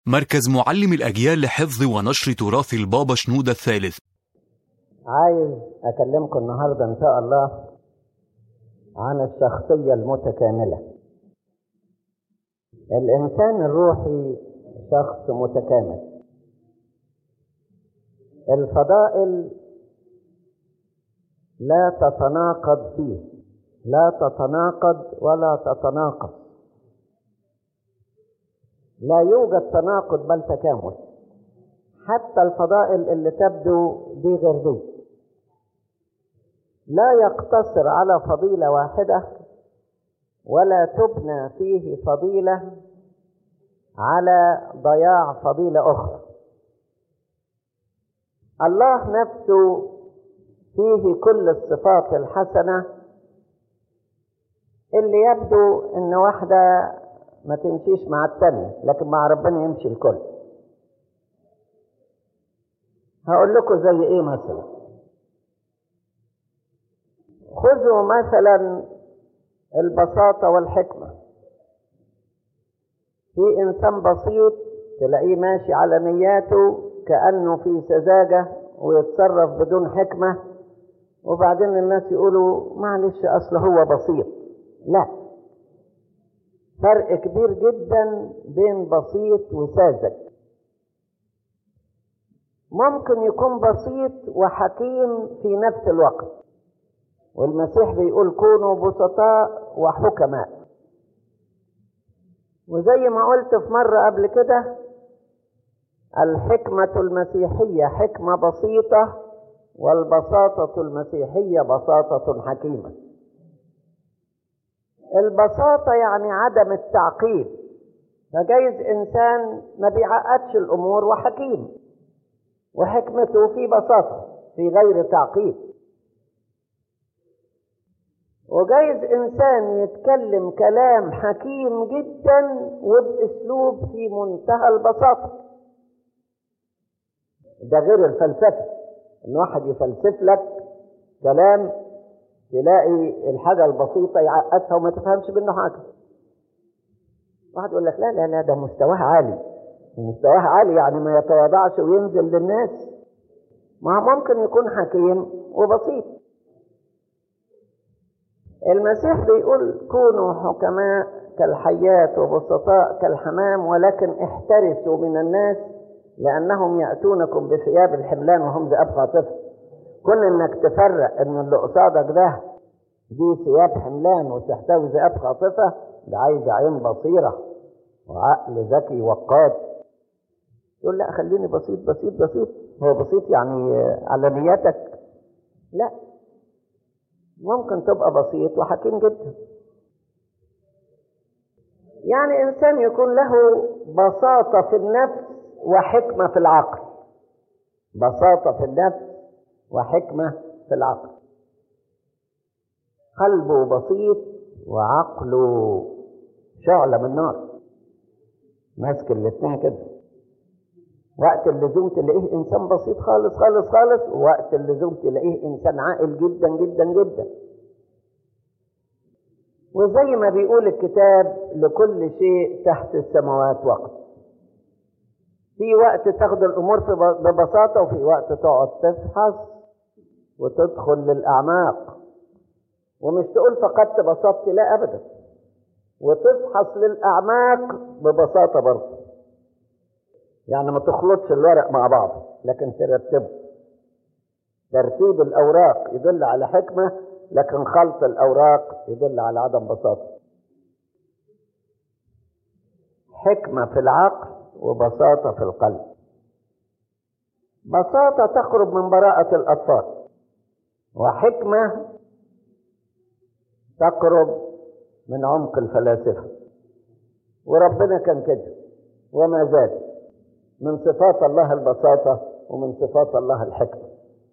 مركز معلم الأجيال لحفظ ونشر تراث البابا شنودة الثالث عايز أكلمكم النهاردة إن شاء الله عن الشخصية المتكاملة الإنسان الروحي شخص متكامل الفضائل لا تتناقض فيه لا تتناقض ولا تتناقض لا يوجد تناقض بل تكامل حتى الفضائل اللي تبدو دي غير دي لا يقتصر على فضيلة واحدة ولا تبنى فيه فضيلة على ضياع فضيلة أخرى الله نفسه فيه كل الصفات الحسنة اللي يبدو ان واحدة ما تمشيش مع التانية لكن مع ربنا يمشي الكل هقول لكم زي ايه مثلا خذوا مثلا البساطة والحكمة في انسان بسيط تلاقيه ماشي على نياته كأنه في سذاجة ويتصرف بدون حكمة وبعدين الناس يقولوا معلش اصل هو بسيط لا فرق كبير جدا بين بسيط وساذج ممكن يكون بسيط وحكيم في نفس الوقت والمسيح بيقول كونوا بسطاء وحكماء وزي ما قلت في مرة قبل كده الحكمة المسيحية حكمة بسيطة والبساطة المسيحية بساطة حكيمة البساطة يعني عدم التعقيد فجايز إنسان ما بيعقدش الأمور وحكيم وحكمته في بساطة في غير تعقيد وجايز إنسان يتكلم كلام حكيم جدا وبأسلوب في منتهى البساطة ده غير الفلسفة إن واحد يفلسف لك كلام تلاقي الحاجة البسيطة يعقدها وما تفهمش منه حاجة واحد يقول لك لا لا لا ده مستواه عالي مستواه عالي يعني ما يتواضعش وينزل للناس ما ممكن يكون حكيم وبسيط المسيح بيقول كونوا حكماء كالحيات وبسطاء كالحمام ولكن احترسوا من الناس لأنهم يأتونكم بثياب الحملان وهم ذئاب خاطفة كون انك تفرق ان اللي قصادك ده دي ثياب حملان وتحتوي ذئاب خاطفة ده عايز عين بصيرة وعقل ذكي وقاد يقول لا خليني بسيط بسيط بسيط هو بسيط يعني على نياتك لا ممكن تبقى بسيط وحكيم جدا يعني انسان يكون له بساطة في النفس وحكمة في العقل بساطة في النفس وحكمة في العقل قلبه بسيط وعقله شعلة من نار ماسك الاتنين كده وقت اللزوم تلاقيه انسان بسيط خالص خالص خالص ووقت اللزوم تلاقيه انسان عاقل جدا جدا جدا وزي ما بيقول الكتاب لكل شيء تحت السماوات وقت في وقت تاخد الامور ببساطه وفي وقت تقعد تفحص وتدخل للاعماق ومش تقول فقدت بساطتي لا ابدا وتفحص للاعماق ببساطه برضه يعني ما تخلطش الورق مع بعض لكن ترتبه ترتيب الاوراق يدل على حكمه لكن خلط الاوراق يدل على عدم بساطه حكمه في العقل وبساطه في القلب بساطه تقرب من براءه الاطفال وحكمه تقرب من عمق الفلاسفه وربنا كان كده وما زال من صفات الله البساطه ومن صفات الله الحكمه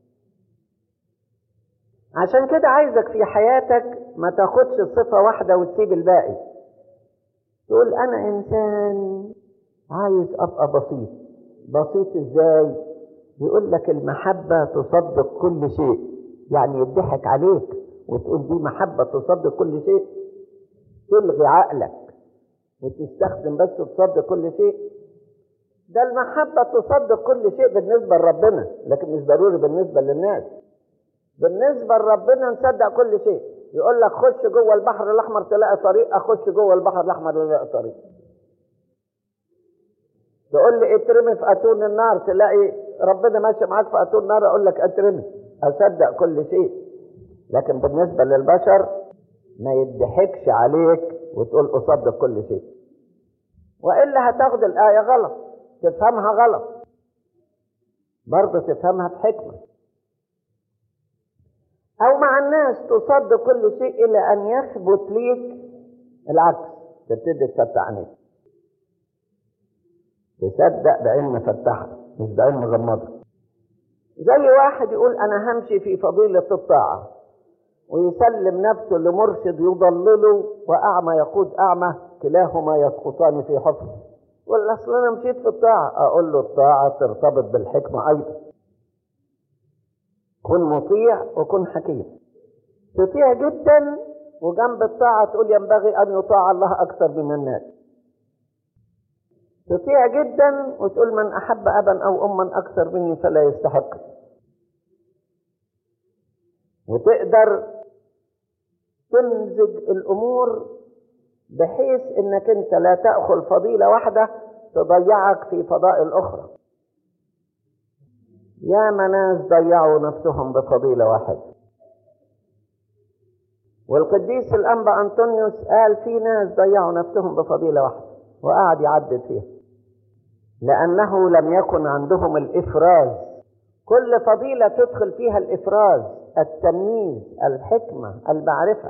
عشان كده عايزك في حياتك ما تاخدش صفة واحدة وتسيب الباقي تقول أنا إنسان عايز أبقى بسيط بسيط إزاي يقول لك المحبة تصدق كل شيء يعني يضحك عليك وتقول دي محبة تصدق كل شيء تلغي عقلك وتستخدم بس تصدق كل شيء ده المحبة تصدق كل شيء بالنسبة لربنا لكن مش ضروري بالنسبة للناس بالنسبة لربنا نصدق كل شيء يقول لك خش جوه البحر الأحمر تلاقي طريق أخش جوه البحر الأحمر ألاقي طريق تقول لي اترمي في أتون النار تلاقي ربنا ماشي معاك في أتون النار أقول لك اترمي أصدق كل شيء لكن بالنسبة للبشر ما يضحكش عليك وتقول أصدق كل شيء وإلا هتاخد الآية غلط تفهمها غلط برضه تفهمها بحكمة أو مع الناس تصدق كل شيء إلى أن يثبت ليك العكس تبتدي تفتح عينيك تصدق بعين مفتحة مش بعين مغمضة زي واحد يقول أنا همشي في فضيلة الطاعة ويسلم نفسه لمرشد يضلله وأعمى يقود أعمى كلاهما يسقطان في حفظ ولا أصل أنا مشيت في الطاعة أقول له الطاعة ترتبط بالحكمة أيضا كن مطيع وكن حكيم تطيع جدا وجنب الطاعة تقول ينبغي أن يطاع الله أكثر من الناس تطيع جدا وتقول من أحب أبا أو أما أكثر مني فلا يستحق وتقدر تمزج الأمور بحيث انك انت لا تأخذ فضيلة واحدة تضيعك في فضائل أخرى يا ناس ضيعوا نفسهم بفضيلة واحدة والقديس الأنبا أنطونيوس قال في ناس ضيعوا نفسهم بفضيلة واحدة وقعد يعدد فيها لأنه لم يكن عندهم الإفراز كل فضيلة تدخل فيها الإفراز التمييز الحكمة المعرفة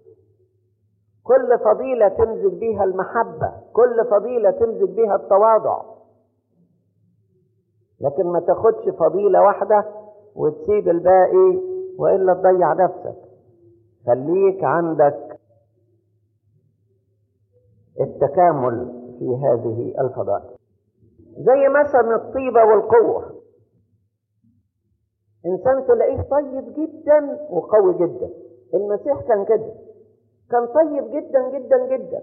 كل فضيلة تمزج بيها المحبة كل فضيلة تمزج بيها التواضع لكن ما تاخدش فضيلة واحدة وتسيب الباقي وإلا تضيع نفسك خليك عندك التكامل في هذه الفضائل زي مثلا الطيبة والقوة إنسان تلاقيه طيب جدا وقوي جدا المسيح كان كده كان طيب جدا جدا جدا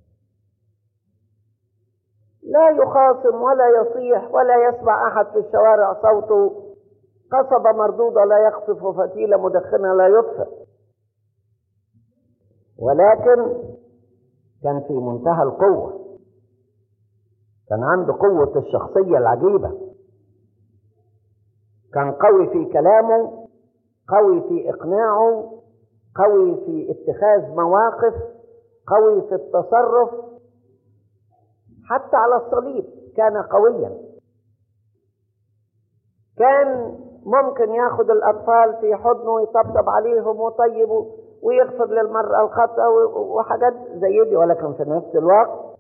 لا يخاصم ولا يصيح ولا يسمع أحد في الشوارع صوته قصبة مردودة لا يقصف وفتيلة مدخنة لا يطفئ ولكن كان في منتهى القوة كان عنده قوة الشخصية العجيبة كان قوي في كلامه قوي في إقناعه قوي في اتخاذ مواقف قوي في التصرف حتى على الصليب كان قويا كان ممكن ياخد الأطفال في حضنه ويطبطب عليهم ويطيب ويغفر للمرأة الخطأ وحاجات زي دي ولكن في نفس الوقت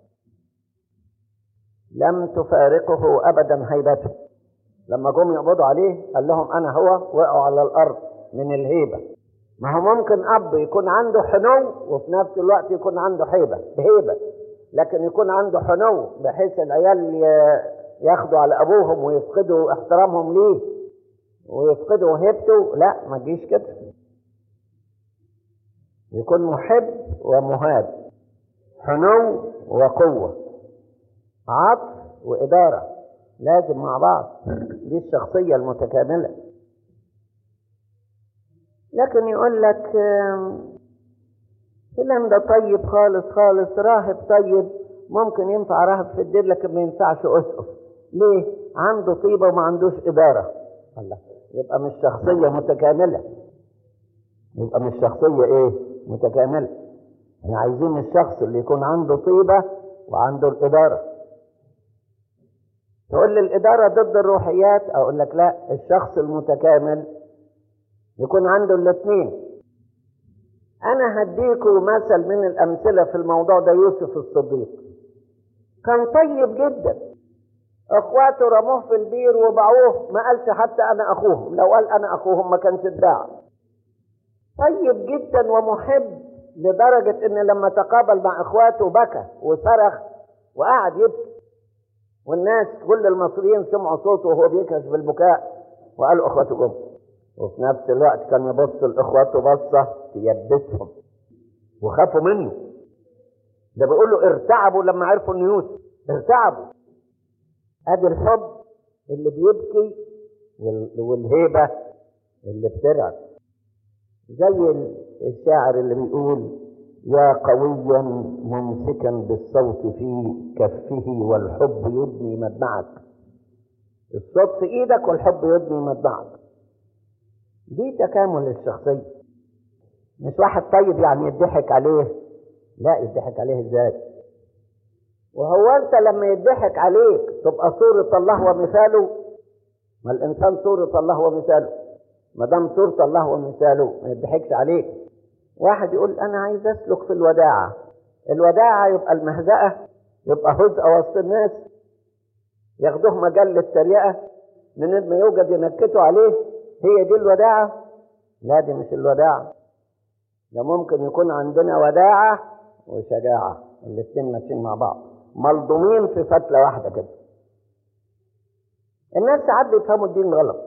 لم تفارقه أبدا هيبته لما جم يقبضوا عليه قال لهم أنا هو وقعوا على الأرض من الهيبة ما هو ممكن أب يكون عنده حنو وفي نفس الوقت يكون عنده هيبة هيبة لكن يكون عنده حنو بحيث العيال ياخدوا على أبوهم ويفقدوا احترامهم ليه ويفقدوا هيبته لا ما تجيش كده يكون محب ومهاب حنو وقوة عطف وإدارة لازم مع بعض دي الشخصية المتكاملة لكن يقول لك فلان ده طيب خالص خالص راهب طيب ممكن ينفع راهب في الدير لكن ما ينفعش أسقف ليه؟ عنده طيبة وما عندوش إدارة الله يبقى مش شخصية متكاملة يبقى مش شخصية إيه؟ متكاملة احنا عايزين الشخص اللي يكون عنده طيبة وعنده الإدارة تقول لي الإدارة ضد الروحيات أقول لك لا الشخص المتكامل يكون عنده الاثنين أنا هديكم مثل من الأمثلة في الموضوع ده يوسف الصديق كان طيب جدا اخواته رموه في البير وباعوه ما قالش حتى انا اخوهم لو قال انا اخوهم ما كانش ادعى طيب جدا ومحب لدرجة ان لما تقابل مع اخواته بكى وصرخ وقعد يبكي والناس كل المصريين سمعوا صوته وهو بيكهش بالبكاء وقالوا اخواته جم وفي نفس الوقت كان يبص لاخواته بصه تيبسهم وخافوا منه ده بيقول له ارتعبوا لما عرفوا ان يوسف ارتعبوا ادي الحب اللي بيبكي وال- والهيبة اللي بترعب زي الشاعر اللي بيقول يا قويا ممسكا بالصوت في كفه والحب يدني مدمعك الصوت في ايدك والحب يدني مدمعك دي تكامل الشخصية مش واحد طيب يعني يضحك عليه لا يضحك عليه ازاي وهو انت لما يضحك عليك تبقى صورة الله ومثاله ما الانسان صورة الله ومثاله ما دام صورة الله ومثاله ما يضحكش عليك واحد يقول انا عايز اسلك في الوداعة الوداعة يبقى المهزأة يبقى هزء وسط الناس ياخدوه مجال للتريقة من ما يوجد ينكتوا عليه هي دي الوداعة لا دي مش الوداعة ده ممكن يكون عندنا وداعة وشجاعة الاتنين ماشيين مع بعض ملضومين في فتلة واحدة كده الناس ساعات بيفهموا الدين غلط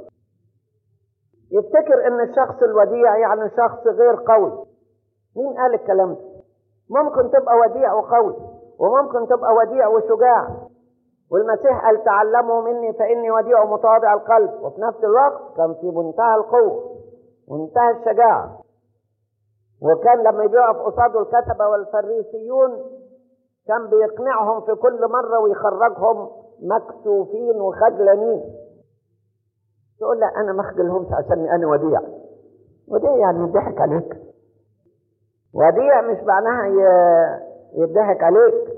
يفتكر ان الشخص الوديع يعني شخص غير قوي مين قال الكلام ده ممكن تبقى وديع وقوي وممكن تبقى وديع وشجاع والمسيح قال تعلموا مني فاني وديع ومتواضع القلب وفي نفس الوقت كان في منتهى القوه ومنتهى الشجاعه وكان لما يقف قصاده الكتبه والفريسيون كان بيقنعهم في كل مره ويخرجهم مكسوفين وخجلانين تقول لا انا ما اخجلهمش عشان انا وديع وديع يعني يضحك عليك وديع مش معناها ي- يضحك عليك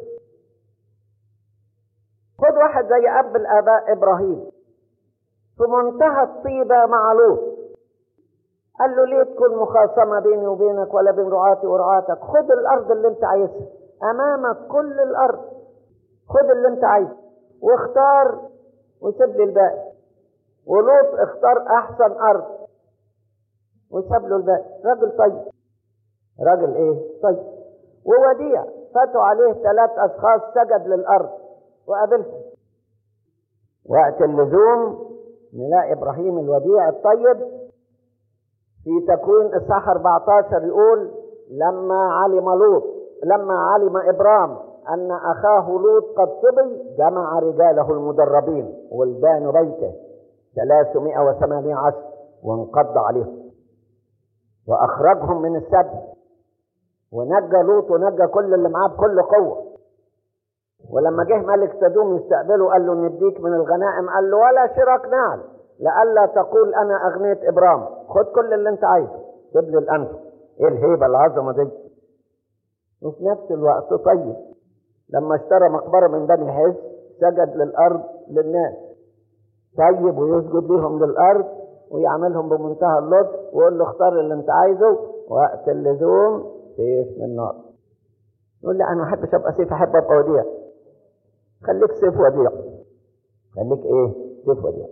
خد واحد زي اب الاباء ابراهيم في منتهى الطيبه مع لوط قال له ليه تكون مخاصمه بيني وبينك ولا بين رعاتي ورعاتك خد الارض اللي انت عايزها امامك كل الارض خد اللي انت عايزه واختار وسيب لي الباقي ولوط اختار احسن ارض وساب له الباقي راجل طيب راجل ايه طيب ووديع فاتوا عليه ثلاث اشخاص سجد للارض وقابلهم وقت اللزوم نلاقي ابراهيم الوديع الطيب في تكوين اصحاح 14 يقول لما علم لوط لما علم ابرام ان اخاه لوط قد صبي جمع رجاله المدربين ولدان بيته 318 وانقض عليهم واخرجهم من السبي ونجى لوط ونجى كل اللي معاه بكل قوه ولما جه ملك سدوم يستقبله قال له نديك من الغنائم قال له ولا شراك نعل لئلا تقول انا اغنيت ابرام خد كل اللي انت عايزه سيب لي الانف ايه الهيبه العظمه دي وفي نفس الوقت طيب لما اشترى مقبره من بني حز سجد للارض للناس طيب ويسجد ليهم للارض ويعملهم بمنتهى اللطف ويقول له اختار اللي انت عايزه وقت اللزوم سيف من نار يقول لي انا ما احبش ابقى سيف احب ابقى وديع خليك سيف وديع خليك ايه سيف وديع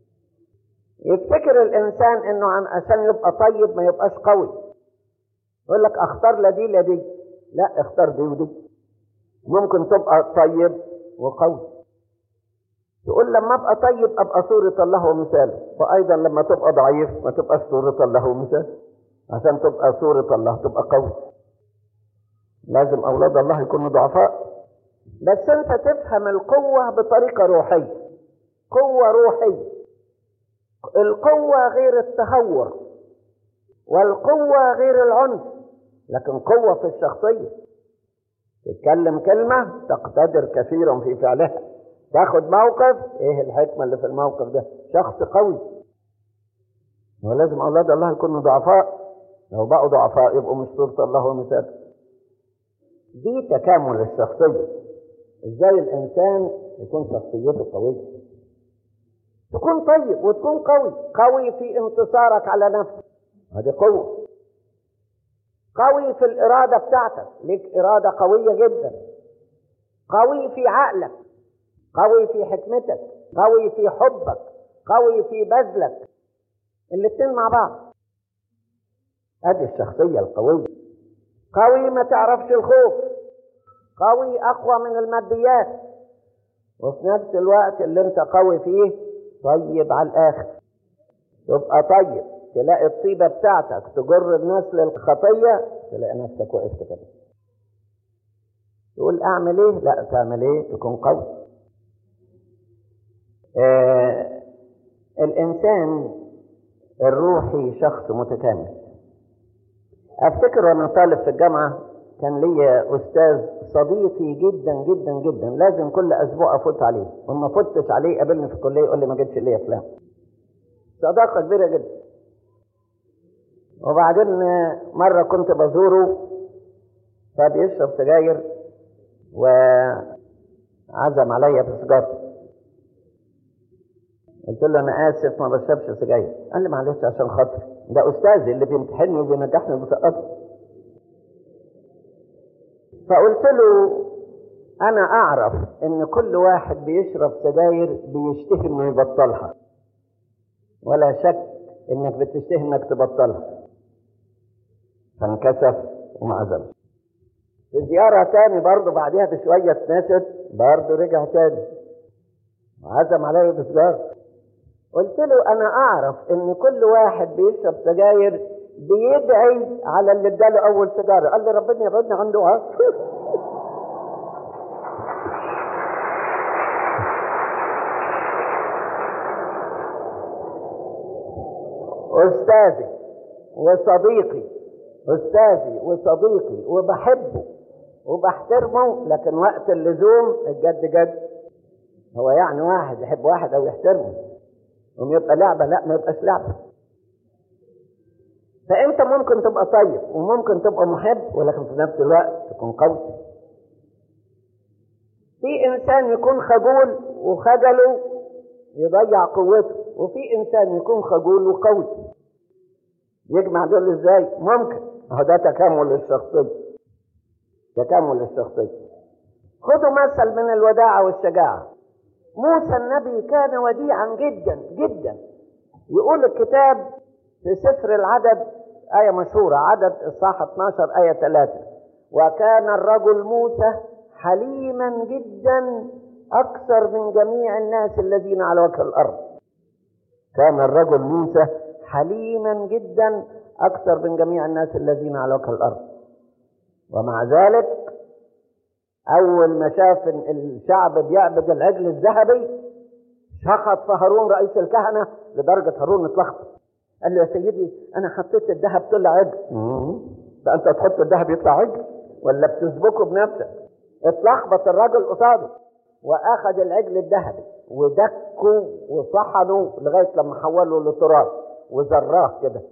يفتكر الانسان انه عن عشان يبقى طيب ما يبقاش قوي يقول لك اختار لا دي لا دي لا اختار دي ودي ممكن تبقى طيب وقوي تقول لما ابقى طيب ابقى صورة الله ومثاله وايضا لما تبقى ضعيف ما تبقاش صورة الله ومثاله عشان تبقى صورة الله تبقى قوي لازم اولاد الله يكونوا ضعفاء بس انت تفهم القوة بطريقة روحية قوة روحية القوة غير التهور والقوة غير العنف لكن قوة في الشخصية تتكلم كلمة تقتدر كثيرا في فعلها تاخد موقف ايه الحكمة اللي في الموقف ده شخص قوي ولازم اولاد الله يكونوا ضعفاء لو بقوا ضعفاء يبقوا مش صورة الله ومثاله دي تكامل الشخصية ازاي الانسان يكون شخصيته قوية تكون طيب وتكون قوي قوي في انتصارك على نفسك هذه قوة قوي في الإرادة بتاعتك ليك إرادة قوية جدا قوي في عقلك قوي في حكمتك قوي في حبك قوي في بذلك الاتنين مع بعض ادي الشخصية القوية قوي ما تعرفش الخوف قوي اقوى من الماديات وفي نفس الوقت اللي انت قوي فيه طيب على الاخر تبقى طيب تلاقي الطيبة بتاعتك تجر الناس للخطية تلاقي نفسك وقفت كده تقول اعمل ايه لا تعمل ايه تكون قوي آه الإنسان الروحي شخص متكامل أفتكر وأنا طالب في الجامعة كان ليا أستاذ صديقي جدا جدا جدا لازم كل أسبوع أفوت عليه وما فتش عليه قابلني في الكلية يقول لي ما جيتش ليه يا فلان صداقة كبيرة جدا وبعدين مرة كنت بزوره فبيشرب سجاير وعزم عليا بسجارة قلت له انا اسف ما بشربش سجاير قال لي معلش عشان خاطري ده استاذي اللي بيمتحنني وبينجحني وبيسقطني فقلت له انا اعرف ان كل واحد بيشرب سجاير بيشتهي انه يبطلها ولا شك انك بتشتهي انك تبطلها فانكسف وما عزمش في زيارة تاني برضه بعدها بشوية اتنست برضه رجع تاني وعزم عليا بسجارة قلت له انا اعرف ان كل واحد بيشرب سجاير بيدعي على اللي اداله اول سيجاره قال لي ربنا يبعدني عنده ها استاذي وصديقي استاذي وصديقي وبحبه وبحترمه لكن وقت اللزوم الجد جد هو يعني واحد يحب واحد او يحترمه وما يبقى لعبه لا ما يبقاش لعبه فانت ممكن تبقى طيب وممكن تبقى محب ولكن في نفس الوقت تكون قوي في انسان يكون خجول وخجله يضيع قوته وفي انسان يكون خجول وقوي يجمع دول ازاي ممكن اهو ده تكامل للشخصيه تكامل للشخصيه خدوا مثل من الوداعه والشجاعه موسى النبي كان وديعا جدا جدا يقول الكتاب في سفر العدد آية مشهورة عدد إصحاح 12 آية 3 وكان الرجل موسى حليما جدا أكثر من جميع الناس الذين على وجه الأرض كان الرجل موسى حليما جدا أكثر من جميع الناس الذين على وجه الأرض ومع ذلك أول ما شاف الشعب بيعبد العجل الذهبي شخط في هارون رئيس الكهنة لدرجة هارون اتلخبط قال له يا سيدي أنا حطيت الذهب طلع عجل ده أنت تحط الذهب يطلع عجل ولا بتسبكه بنفسك اتلخبط الراجل قصاده وأخذ العجل الذهبي ودكه وصحنه لغاية لما حوله لتراب وزراه كده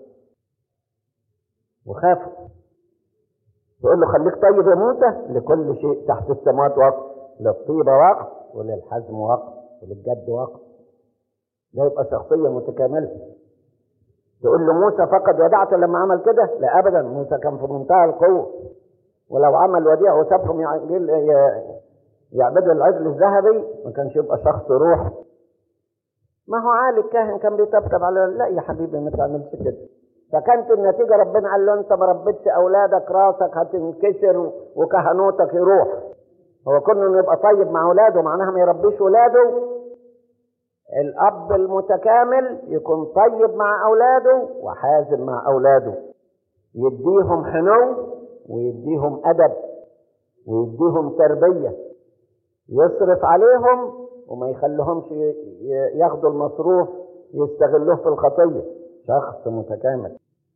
وخافوا تقول له خليك طيب يا موسى لكل شيء تحت السماوات وقت للطيبة وقت وللحزم وقت وللجد وقت ده يبقى شخصية متكاملة تقول له موسى فقد ودعته لما عمل كده لا أبدا موسى كان في منتهى القوة ولو عمل وديع وسابهم يعبدوا العجل الذهبي ما كانش يبقى شخص روح ما هو عالي الكاهن كان بيطبطب على لا يا حبيبي ما تعملش كده فكانت النتيجة ربنا قال له انت ما ربيتش اولادك راسك هتنكسر وكهنوتك يروح هو كونه انه يبقى طيب مع اولاده معناها ما يربيش اولاده الاب المتكامل يكون طيب مع اولاده وحازم مع اولاده يديهم حنو ويديهم ادب ويديهم تربية يصرف عليهم وما يخليهمش ياخدوا المصروف يستغلوه في الخطيه شخص متكامل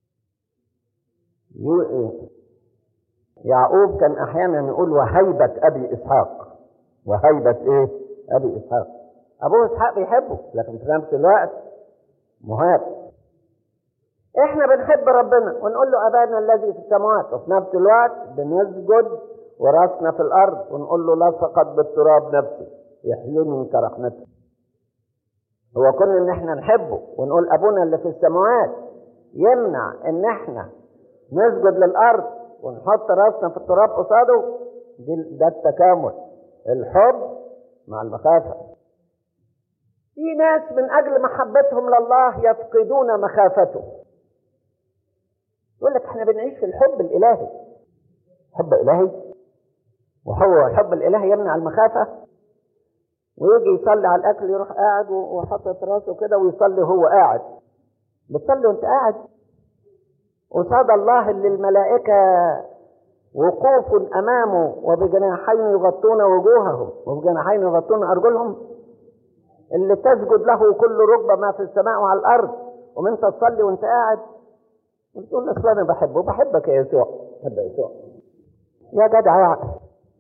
يعقوب كان احيانا يقول وهيبة ابي اسحاق وهيبة ايه ابي اسحاق ابوه اسحاق بيحبه لكن في نفس الوقت مهاب احنا بنحب ربنا ونقول له ابانا الذي في السماوات وفي نفس الوقت بنسجد وراسنا في الارض ونقول له لصقت بالتراب نفسي يحييني كرحمته هو كون ان احنا نحبه ونقول ابونا اللي في السماوات يمنع ان احنا نسجد للارض ونحط راسنا في التراب قصاده ده التكامل الحب مع المخافه في ناس من اجل محبتهم لله يفقدون مخافته يقول لك احنا بنعيش في الحب الالهي حب الهي وهو الحب الالهي يمنع المخافه ويجي يصلي على الاكل يروح قاعد وحاطط راسه كده ويصلي وهو قاعد بتصلي وانت قاعد قصاد الله اللي الملائكة وقوف أمامه وبجناحين يغطون وجوههم وبجناحين يغطون أرجلهم اللي تسجد له كل ركبة ما في السماء وعلى الأرض ومن تصلي وانت قاعد وتقول اصل انا بحبه بحبك يا يسوع بحب يسوع يا جدع يا عقل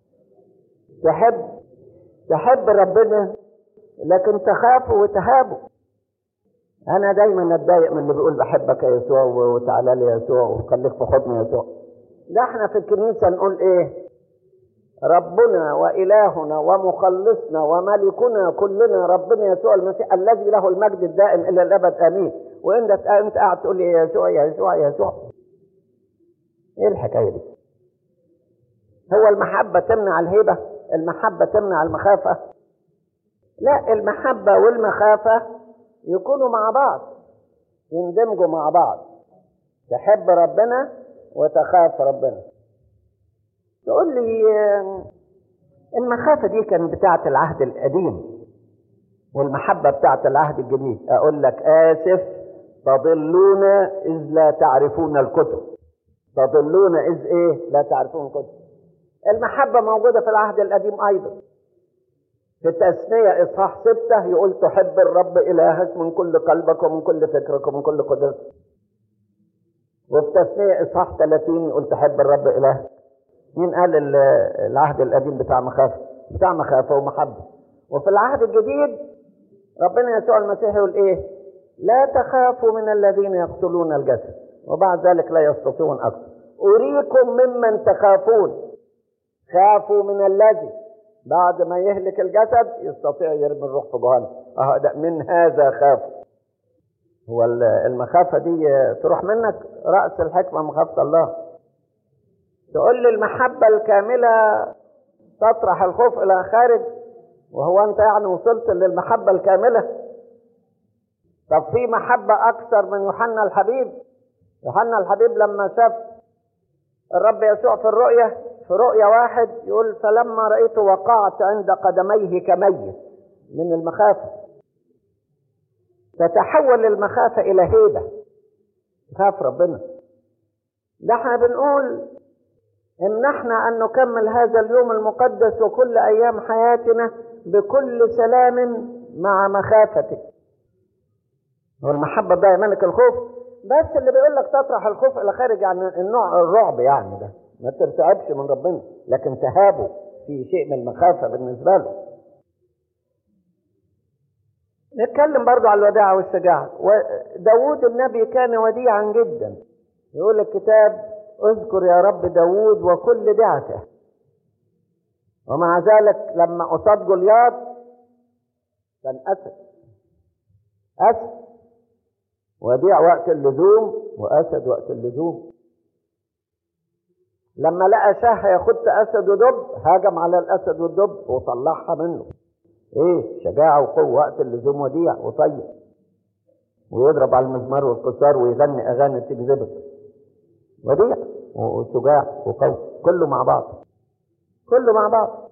تحب تحب ربنا لكن تخافه وتهابه انا دايما اتضايق من اللي بيقول بحبك يا يسوع وتعالى لي يا يسوع وخليك في حضن يسوع ده احنا في الكنيسه نقول ايه ربنا والهنا ومخلصنا وملكنا كلنا ربنا يسوع المسيح الذي له المجد الدائم الى الابد امين وانت انت قاعد تقول لي يا يسوع يا يسوع يا يسوع ايه الحكايه دي هو المحبه تمنع الهيبه المحبه تمنع المخافه لا المحبه والمخافه يكونوا مع بعض يندمجوا مع بعض تحب ربنا وتخاف ربنا تقول لي المخافة دي كانت بتاعة العهد القديم والمحبة بتاعة العهد الجديد أقول لك آسف تضلون إذ لا تعرفون الكتب تضلون إذ إيه لا تعرفون الكتب المحبة موجودة في العهد القديم أيضا في التثنية إصحاح ستة يقول تحب الرب إلهك من كل قلبك ومن كل فكرك ومن كل قدرتك وفي تثنية إصحاح 30 يقول تحب الرب إلهك مين قال العهد القديم بتاع مخافة بتاع مخافة ومحبة وفي العهد الجديد ربنا يسوع المسيح يقول ايه لا تخافوا من الذين يقتلون الجسد وبعد ذلك لا يستطيعون اكثر اريكم ممن تخافون خافوا من الذي بعد ما يهلك الجسد يستطيع يرمي الروح في جهنم اه ده من هذا خافوا هو المخافة دي تروح منك رأس الحكمة مخافة الله تقول لي المحبة الكاملة تطرح الخوف إلى خارج وهو أنت يعني وصلت للمحبة الكاملة طب في محبة أكثر من يوحنا الحبيب يوحنا الحبيب لما شاف الرب يسوع في الرؤية في رؤية واحد يقول فلما رأيته وقعت عند قدميه كميت من المخافة تتحول المخافة إلى هيبة خاف ربنا ده احنا بنقول امنحنا ان نكمل هذا اليوم المقدس وكل ايام حياتنا بكل سلام مع مخافتك والمحبة ده يملك الخوف بس اللي بيقول لك تطرح الخوف الى خارج يعني النوع الرعب يعني ده ما ترتعبش من ربنا لكن تهابه في شيء من المخافة بالنسبة له نتكلم برضو على الوداعة والشجاعة وداود النبي كان وديعا جدا يقول الكتاب اذكر يا رب داود وكل دعته ومع ذلك لما قصاد جولياط كان أسد أسد وديع وقت اللزوم وأسد وقت اللزوم لما لقى شاه يخط أسد ودب هاجم على الأسد والدب وطلعها منه إيه شجاعة وقوة وقت اللزوم وديع وطيب ويضرب على المزمار والقصار ويغني أغاني تجذبك وديع وشجاع وقوي كله مع بعض كله مع بعض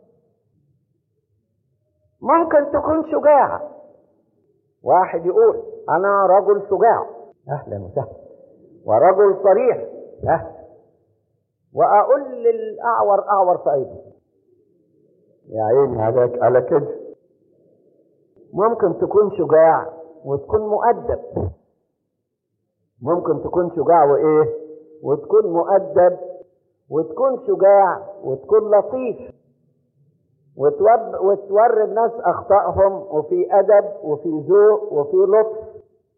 ممكن تكون شجاع واحد يقول انا رجل شجاع اهلا وسهلا ورجل صريح اهلا واقول للاعور اعور في عينه يا عيني عليك على كده ممكن تكون شجاع وتكون مؤدب ممكن تكون شجاع وايه وتكون مؤدب وتكون شجاع وتكون لطيف وتوب وتوري الناس اخطائهم وفي ادب وفي ذوق وفي لطف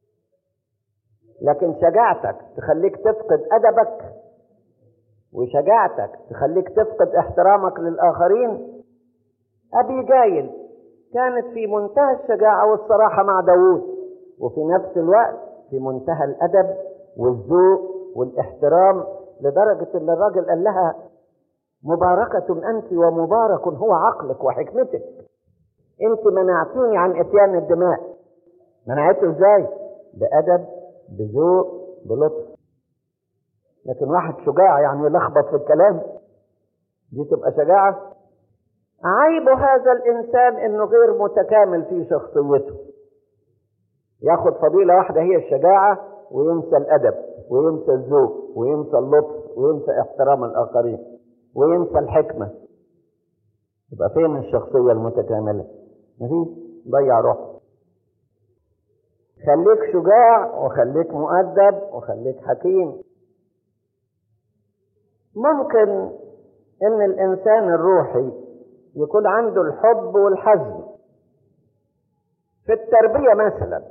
لكن شجاعتك تخليك تفقد ادبك وشجاعتك تخليك تفقد احترامك للاخرين ابي جايل كانت في منتهى الشجاعه والصراحه مع داوود وفي نفس الوقت في منتهى الادب والذوق والاحترام لدرجة ان الراجل قال لها مباركة انت ومبارك هو عقلك وحكمتك انت منعتوني عن اتيان الدماء منعته ازاي بادب بذوق بلطف لكن واحد شجاع يعني يلخبط في الكلام دي تبقى شجاعة عيب هذا الانسان انه غير متكامل في شخصيته ياخد فضيلة واحدة هي الشجاعة وينسى الادب وينسى الذوق وينسى اللطف وينسى احترام الاخرين وينسى الحكمة يبقى فين الشخصية المتكاملة مفيش ضيع روحه خليك شجاع وخليك مؤدب وخليك حكيم ممكن ان الانسان الروحي يكون عنده الحب والحزم في التربية مثلا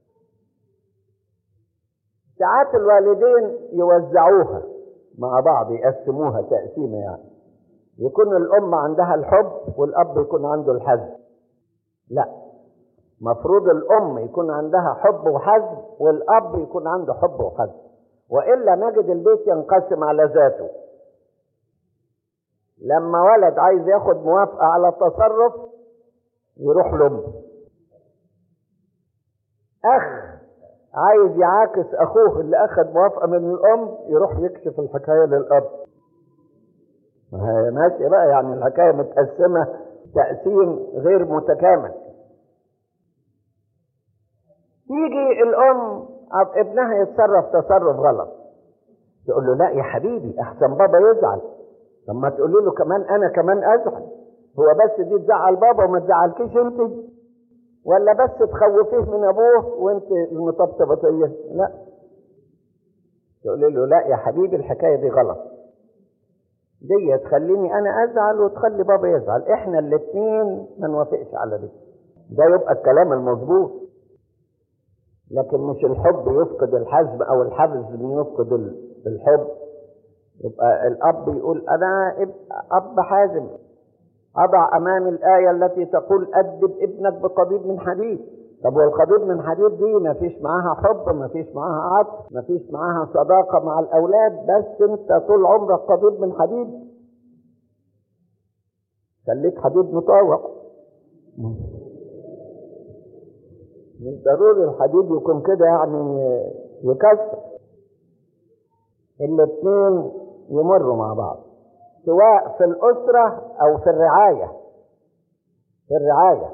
ساعات الوالدين يوزعوها مع بعض يقسموها تقسيمة يعني يكون الأم عندها الحب والأب يكون عنده الحزم لا مفروض الأم يكون عندها حب وحزم والأب يكون عنده حب وحزم وإلا نجد البيت ينقسم على ذاته لما ولد عايز ياخد موافقة على التصرف يروح لأمه أخ عايز يعاكس أخوه اللي أخد موافقة من الأم يروح يكشف الحكاية للأب ما هي ماشية بقى يعني الحكاية متقسمة تقسيم غير متكامل تيجي الأم ابنها يتصرف تصرف غلط تقول له لا يا حبيبي أحسن بابا يزعل طب ما تقولي له كمان أنا كمان أزعل هو بس دي تزعل بابا وما تزعلكيش أنت ولا بس تخوفيه من أبوه وأنت المطبطبطية لا تقولي له لا يا حبيبي الحكاية دي غلط دي تخليني انا ازعل وتخلي بابا يزعل احنا الاثنين ما نوافقش على دي ده يبقى الكلام المظبوط لكن مش الحب يفقد الحزم او الحزم يفقد الحب يبقى الاب يقول انا اب حازم اضع امامي الايه التي تقول ادب ابنك بقضيب من حديد طب والقضيب من حديد دي ما فيش معاها حب ما فيش معاها عطف ما فيش معاها صداقة مع الأولاد بس أنت طول عمرك قضيب من حديد خليك حديد مطاوع مش ضروري الحديد يكون كده يعني يكسر الاثنين يمروا مع بعض سواء في الأسرة أو في الرعاية في الرعاية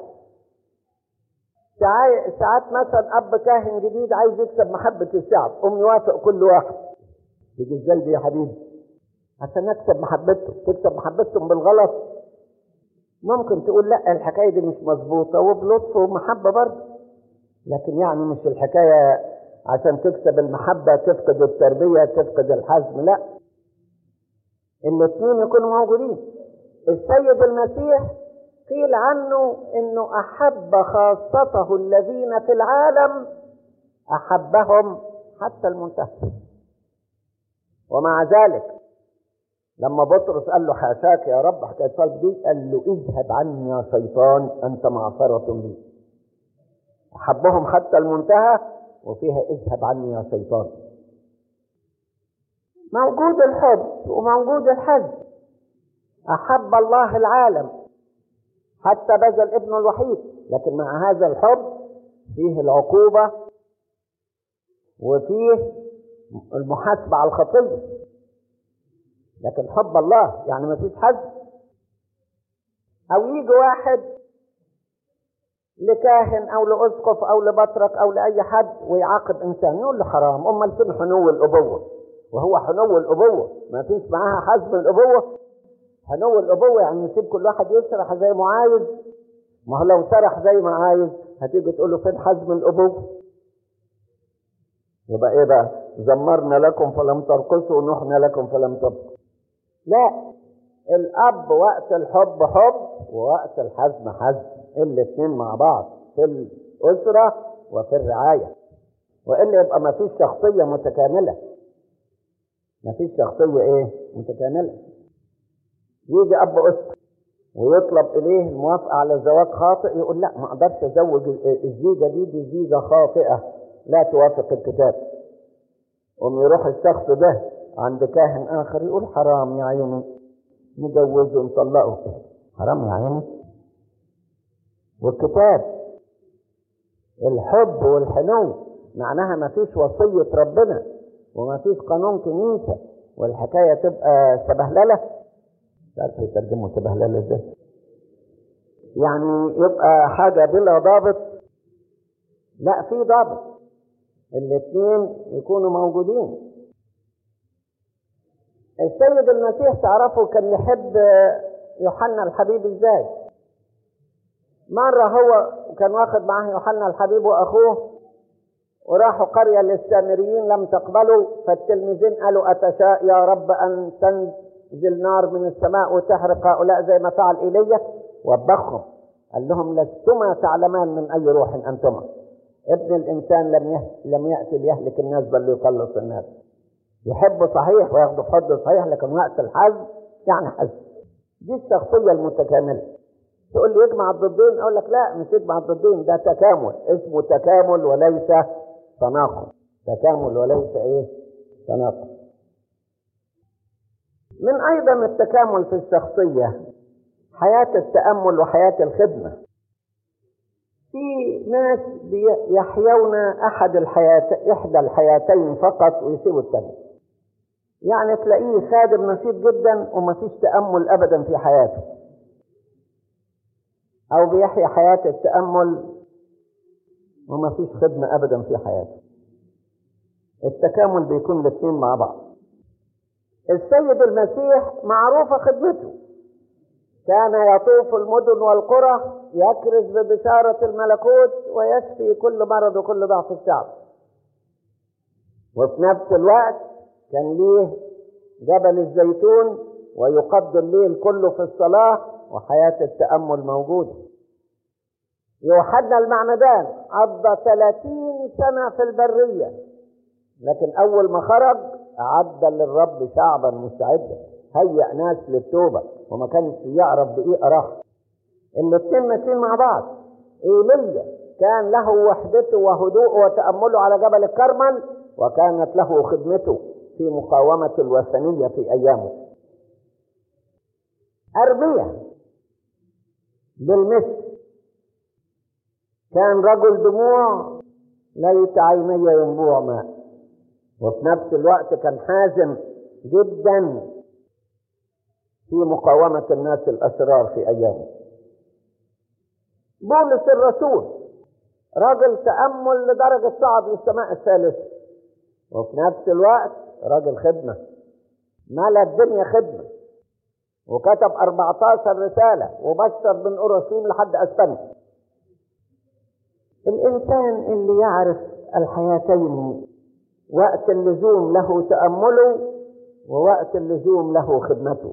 ساعات مثلا اب كاهن جديد عايز يكسب محبه الشعب قوم يوافق كل واحد تيجي ازاي دي يا حبيبي عشان اكسب محبته تكسب محبتهم بالغلط ممكن تقول لا الحكايه دي مش مظبوطه وبلطف ومحبه برضه لكن يعني مش الحكايه عشان تكسب المحبه تفقد التربيه تفقد الحزم لا الاثنين يكونوا موجودين السيد المسيح قيل عنه انه احب خاصته الذين في العالم احبهم حتى المنتهى ومع ذلك لما بطرس قال له حاشاك يا رب حكايه صلب دي قال له اذهب عني يا شيطان انت معصره لي احبهم حتى المنتهى وفيها اذهب عني يا شيطان موجود الحب وموجود الحزن احب الله العالم حتى بذل ابنه الوحيد لكن مع هذا الحب فيه العقوبة وفيه المحاسبة على الخطية لكن حب الله يعني ما فيش حد أو يجي واحد لكاهن أو لأسقف أو لبطرك أو لأي حد ويعاقب إنسان يقول له حرام أمال فين حنو الأبوة وهو حنو الأبوة ما فيش معاها حزم الأبوة حنو الأبوة يعني نسيب كل واحد يسرح زي ما عايز ما هو لو سرح زي ما عايز هتيجي تقول له فين حزم الأبوة يبقى إيه بقى زمرنا لكم فلم ترقصوا ونحنا لكم فلم تبقوا لا الأب وقت الحب حب ووقت الحزم حزم الاثنين مع بعض في الأسرة وفي الرعاية وإلا يبقى ما فيش شخصية متكاملة ما فيش شخصية إيه متكاملة يجي اب اسقف ويطلب اليه الموافقه على زواج خاطئ يقول لا ما اقدرش ازوج الزيجه دي دي زيجه خاطئه لا توافق الكتاب قوم يروح الشخص ده عند كاهن اخر يقول حرام يا عيني نجوزه نطلقه حرام يا عيني والكتاب الحب والحنو معناها ما فيش وصية ربنا وما فيش قانون كنيسة والحكاية تبقى سبهللة مش عارف يترجموا سبهللة ازاي يعني يبقى حاجة بلا ضابط لا في ضابط الاثنين يكونوا موجودين السيد المسيح تعرفه كان يحب يوحنا الحبيب ازاي مرة هو كان واخد معاه يوحنا الحبيب واخوه وراحوا قرية للسامريين لم تقبلوا فالتلميذين قالوا أتشاء يا رب أن تنزل نار من السماء وتحرق هؤلاء زي ما فعل إيليا وبخهم قال لهم لستما تعلمان من أي روح أنتما ابن الإنسان لم يه... لم يأتي ليهلك الناس بل ليخلص الناس يحب صحيح وياخذ حد صحيح لكن وقت الحزم يعني حزم دي الشخصية المتكاملة تقول لي يجمع الضدين اقول لك لا مش يجمع الضدين ده تكامل اسمه تكامل وليس تناقض تكامل وليس ايه تناقض من ايضا التكامل في الشخصية حياة التأمل وحياة الخدمة في ناس يحيون احد الحياة احدى الحياتين فقط ويسيبوا الثانية يعني تلاقيه خادم نشيط جدا ومفيش تأمل ابدا في حياته او بيحيا حياة التأمل وما فيش خدمة ابدا في حياته التكامل بيكون الاثنين مع بعض السيد المسيح معروفة خدمته كان يطوف المدن والقرى يكرز ببشارة الملكوت ويشفي كل مرض وكل ضعف الشعب وفي نفس الوقت كان ليه جبل الزيتون ويقضي الليل كله في الصلاة وحياة التأمل موجودة يوحنا المعمدان قضى 30 سنة في البرية لكن أول ما خرج أعد للرب شعبا مستعدا هيأ ناس للتوبة وما كانش يعرف دقيقة راح الاثنين ماشيين مع بعض ايليا كان له وحدته وهدوءه وتأمله على جبل الكرمل وكانت له خدمته في مقاومة الوثنية في أيامه أرمية بالمثل كان رجل دموع ليت عيني ينبوع ماء وفي نفس الوقت كان حازم جدا في مقاومة الناس الأشرار في أيامه بولس الرسول راجل تأمل لدرجة صعد للسماء الثالثة وفي نفس الوقت راجل خدمة ملا الدنيا خدمة وكتب 14 رسالة وبشر من أورشليم لحد أسبانيا الإنسان اللي يعرف الحياتين وقت اللزوم له تأمله ووقت اللزوم له خدمته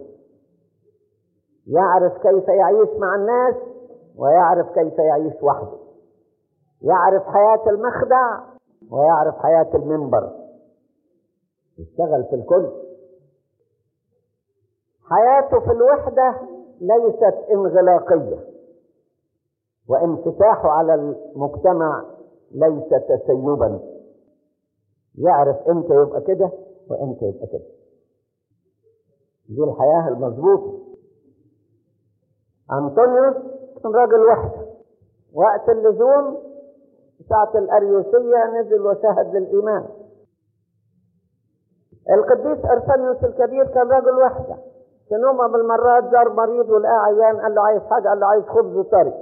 يعرف كيف يعيش مع الناس ويعرف كيف يعيش وحده يعرف حياة المخدع ويعرف حياة المنبر يشتغل في الكل حياته في الوحدة ليست انغلاقية وانفتاحه على المجتمع ليس تسيبا يعرف امتى يبقى كده وامتى يبقى كده دي الحياة المظبوطة أنطونيوس كان راجل وحده وقت اللزوم ساعة الأريوسية نزل وشهد للإيمان القديس أرسنيوس الكبير كان راجل وحده في نومة من المرات زار مريض ولقاه عيان قال له عايز حاجة قال له عايز خبز طري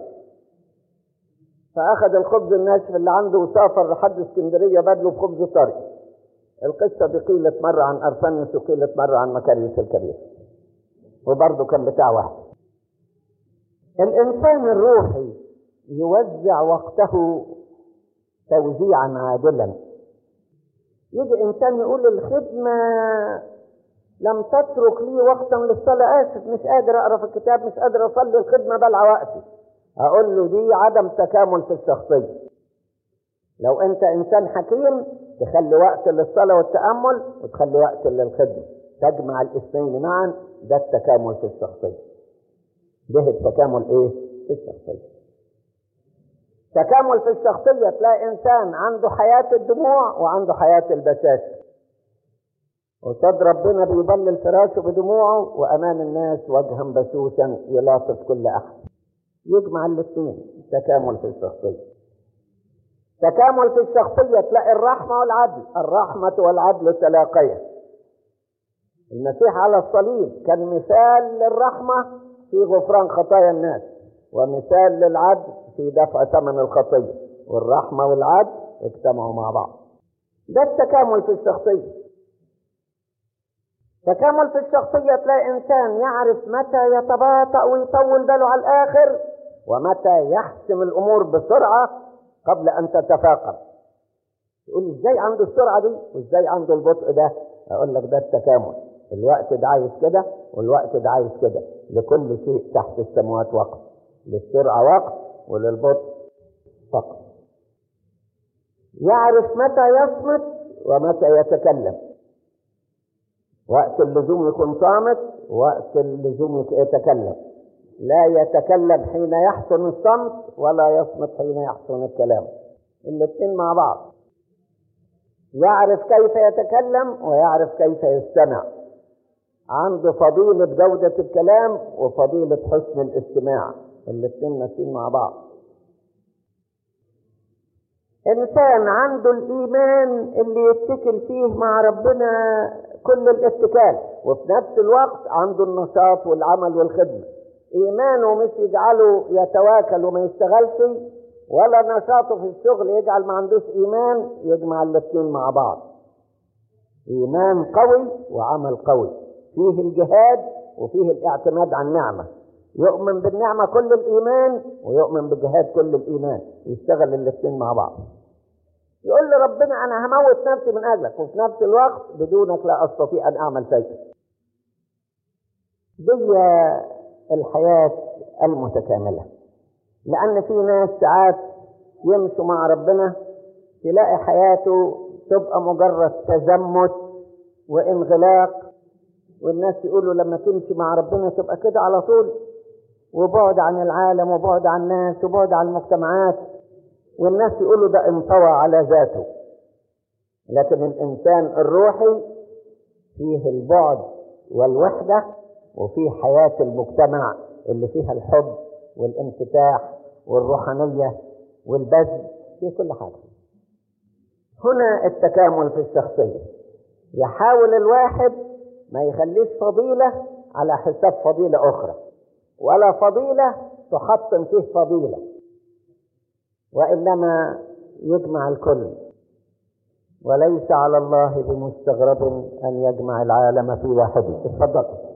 فأخذ الخبز الناشف اللي عنده وسافر لحد اسكندرية بدله بخبز طري القصة دي قيلت مرة عن أرسنيوس وقيلت مرة عن مكاريوس الكبير وبرضه كان بتاع واحد الإنسان الروحي يوزع وقته توزيعا عادلا يجي إنسان يقول الخدمة لم تترك لي وقتا للصلاة آسف مش قادر أقرأ في الكتاب مش قادر أصلي الخدمة بلع وقتي أقول له دي عدم تكامل في الشخصية لو أنت إنسان حكيم تخلي وقت للصلاة والتأمل وتخلي وقت للخدمة تجمع الاثنين معا ده التكامل في الشخصية ده التكامل ايه في الشخصية تكامل في الشخصية تلاقي إنسان عنده حياة الدموع وعنده حياة البشاشة وصد ربنا بيضلل فراشه بدموعه وأمام الناس وجها بشوشا يلاطف كل أحد يجمع الاثنين تكامل في الشخصية تكامل في الشخصية تلاقي الرحمة والعدل الرحمة والعدل تلاقيا المسيح على الصليب كان مثال للرحمة في غفران خطايا الناس ومثال للعدل في دفع ثمن الخطية والرحمة والعدل اجتمعوا مع بعض ده التكامل في الشخصية تكامل في الشخصية تلاقي إنسان يعرف متى يتباطأ ويطول باله على الآخر ومتى يحسم الأمور بسرعة قبل أن تتفاقم تقول ازاي عنده السرعة دي وازاي عنده البطء ده اقول لك ده التكامل الوقت ده عايز كده والوقت ده عايز كده لكل شيء تحت السماوات وقت للسرعة وقت وللبطء فقط يعرف متى يصمت ومتى يتكلم وقت اللزوم يكون صامت وقت اللزوم يتكلم لا يتكلم حين يحسن الصمت ولا يصمت حين يحسن الكلام الاثنين مع بعض يعرف كيف يتكلم ويعرف كيف يستمع عنده فضيلة جودة الكلام وفضيلة حسن الاستماع الاثنين ماشيين مع بعض إنسان عنده الإيمان اللي يتكل فيه مع ربنا كل الاتكال وفي نفس الوقت عنده النشاط والعمل والخدمة إيمانه مش يجعله يتواكل وما يشتغلش ولا نشاطه في الشغل يجعل ما عندوش إيمان يجمع الاثنين مع بعض إيمان قوي وعمل قوي فيه الجهاد وفيه الاعتماد على النعمة يؤمن بالنعمة كل الإيمان ويؤمن بجهاد كل الإيمان يشتغل الاثنين مع بعض يقول لي ربنا أنا هموت نفسي من أجلك وفي نفس الوقت بدونك لا أستطيع أن أعمل شيء دي الحياة المتكاملة لأن في ناس ساعات يمشوا مع ربنا تلاقي حياته تبقى مجرد تزمت وانغلاق والناس يقولوا لما تمشي مع ربنا تبقى كده على طول وبعد عن العالم وبعد عن الناس وبعد عن المجتمعات والناس يقولوا ده انطوى على ذاته لكن الإنسان الروحي فيه البعد والوحدة وفيه حياة المجتمع اللي فيها الحب والانفتاح والروحانية والبذل في كل حاجة هنا التكامل في الشخصية يحاول الواحد ما يخليش فضيلة على حساب فضيلة أخرى ولا فضيلة تحطم فيه فضيلة وإنما يجمع الكل وليس على الله بمستغرب أن يجمع العالم في واحد اتفضل